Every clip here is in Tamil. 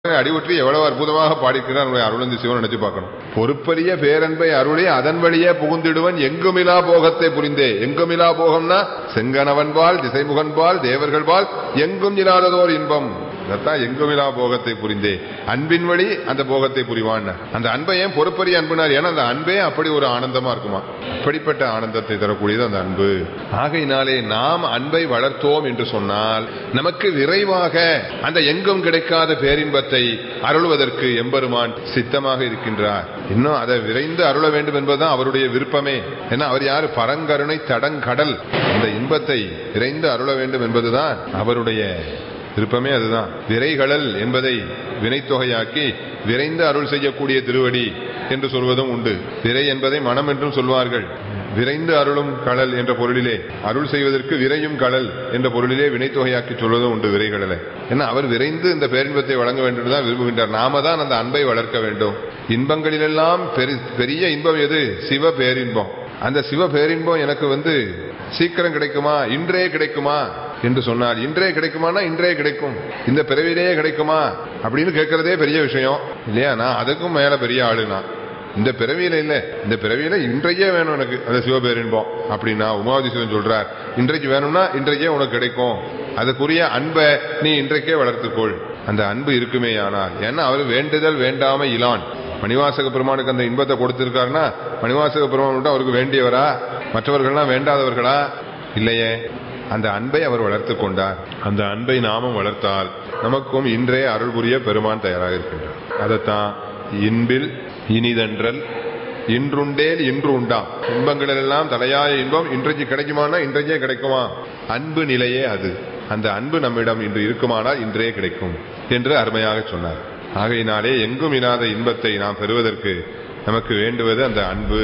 அடிவுற்றி எவ்வளவு அற்புதமாக பாடிக்கிறார் நம்முடைய அருளந்தி சிவன் நினைச்சு பார்க்கணும் பொறுப்பரிய பேரன்பை அருளி அதன் வழியே புகுந்திடுவன் எங்குமிலா போகத்தை புரிந்தே எங்குமிலா போகம்னா செங்கனவன்பால் திசைமுகன்பால் தேவர்கள்பால் எங்கும் இல்லாததோர் இன்பம் அதான் எங்குமிலா போகத்தை புரிந்தே அன்பின் வழி அந்த போகத்தை புரிவான் அந்த அன்பை ஏன் பொறுப்பரிய அன்புனார் ஏன்னா அந்த அன்பே அப்படி ஒரு ஆனந்தமா இருக்குமா அப்படிப்பட்ட ஆனந்தத்தை தரக்கூடியது அந்த அன்பு ஆகையினாலே நாம் அன்பை வளர்த்தோம் என்று சொன்னால் நமக்கு விரைவாக அந்த எங்கும் கிடைக்காத பேரின்பத்தை அருள்வதற்கு எம்பெருமான் சித்தமாக இருக்கின்றார் இன்னும் அதை விரைந்து அருள வேண்டும் என்பதுதான் அவருடைய விருப்பமே ஏன்னா அவர் யாரு பரங்கருணை தடங்கடல் அந்த இன்பத்தை விரைந்து அருள வேண்டும் என்பதுதான் அவருடைய விருப்பமே அதுதான் விரைகடல் என்பதை வினைத்தொகையாக்கி விரைந்து அருள் செய்யக்கூடிய திருவடி என்று சொல்வதும் உண்டு விரை என்பதை மனம் என்றும் சொல்வார்கள் விரைந்து அருளும் கடல் என்ற பொருளிலே அருள் செய்வதற்கு விரையும் கடல் என்ற பொருளிலே வினைத்தொகையாக்கி சொல்வதும் உண்டு விரைகடலை ஏன்னா அவர் விரைந்து இந்த பேரின்பத்தை வழங்க வேண்டும் என்று தான் விரும்புகின்றார் நாம தான் அந்த அன்பை வளர்க்க வேண்டும் இன்பங்களிலெல்லாம் பெரி- பெரிய இன்பம் எது சிவ பேரின்பம் அந்த சிவ பேரின்பம் எனக்கு வந்து சீக்கிரம் கிடைக்குமா இன்றே கிடைக்குமா என்று சொன்னார் இன்றே கிடைக்குமானா இன்றே கிடைக்கும் இந்த பிறவிலேயே கிடைக்குமா அப்படின்னு கேட்கறதே பெரிய விஷயம் இல்லையா நான் அதுக்கும் மேல பெரிய ஆளு நான் இந்த பிறவியில இல்ல இந்த பிறவியில இன்றைக்கே வேணும் எனக்கு அந்த சிவபேரின்பம் அப்படின்னா உமாவதி சிவன் சொல்றார் இன்றைக்கு வேணும்னா இன்றைக்கே உனக்கு கிடைக்கும் அதுக்குரிய அன்பை நீ இன்றைக்கே வளர்த்துக்கொள் அந்த அன்பு இருக்குமே ஆனால் ஏன்னா அவர் வேண்டுதல் வேண்டாம இலான் மணிவாசக பெருமானுக்கு அந்த இன்பத்தை கொடுத்திருக்காருன்னா மணிவாசக பெருமான் மட்டும் அவருக்கு வேண்டியவரா மற்றவர்கள்லாம் வேண்டாதவர்களா இல்லையே அந்த அன்பை அவர் வளர்த்து கொண்டார் அந்த அன்பை நாமும் வளர்த்தால் நமக்கும் இன்றே அருள் புரிய பெருமான் தயாராக இருக்கின்றார் அதைத்தான் இன்பில் இனிதன்றல் இன்றுண்டேல் இன்று உண்டாம் இன்பங்கள் எல்லாம் தலையாய இன்பம் இன்றைக்கு கிடைக்குமானா இன்றைக்கே கிடைக்குமா அன்பு நிலையே அது அந்த அன்பு நம்மிடம் இன்று இருக்குமானால் இன்றே கிடைக்கும் என்று அருமையாக சொன்னார் ஆகையினாலே எங்கும் இல்லாத இன்பத்தை நாம் பெறுவதற்கு நமக்கு வேண்டுவது அந்த அன்பு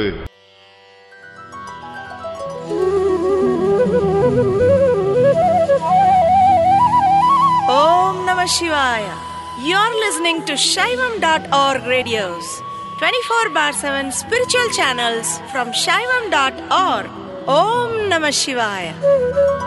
Om Namah Shivaya. You're listening to Shaivam.org radios, 24 bar 7 spiritual channels from Shaivam.org. Om Namah Shivaya.